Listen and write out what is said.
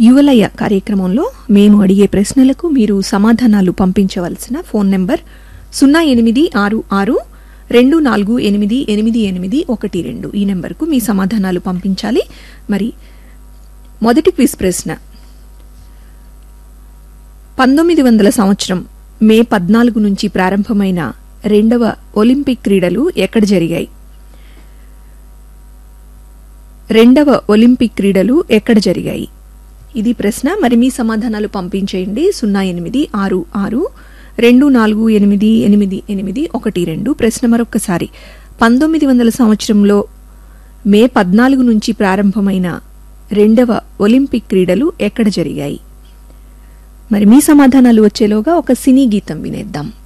యువలయ కార్యక్రమంలో మేము అడిగే ప్రశ్నలకు మీరు సమాధానాలు పంపించవలసిన ఫోన్ నెంబర్ సున్నా ఎనిమిది ఆరు ఆరు రెండు నాలుగు ఎనిమిది ఎనిమిది ఎనిమిది ఒకటి రెండు ఈ నెంబర్కు మీ సమాధానాలు పంపించాలి మరి మొదటి క్విజ్ ప్రశ్న పంతొమ్మిది వందల సంవత్సరం మే పద్నాలుగు నుంచి ప్రారంభమైన రెండవ ఒలింపిక్ క్రీడలు ఎక్కడ జరిగాయి రెండవ ఒలింపిక్ క్రీడలు ఎక్కడ జరిగాయి ఇది ప్రశ్న మరి మీ సమాధానాలు పంపించేయండి సున్నా ఎనిమిది ఆరు ఆరు రెండు నాలుగు ఎనిమిది ఎనిమిది ఎనిమిది ఒకటి రెండు ప్రశ్న మరొక్కసారి పంతొమ్మిది వందల సంవత్సరంలో మే పద్నాలుగు నుంచి ప్రారంభమైన రెండవ ఒలింపిక్ క్రీడలు ఎక్కడ జరిగాయి మరి మీ సమాధానాలు వచ్చేలోగా ఒక సినీ గీతం వినేద్దాం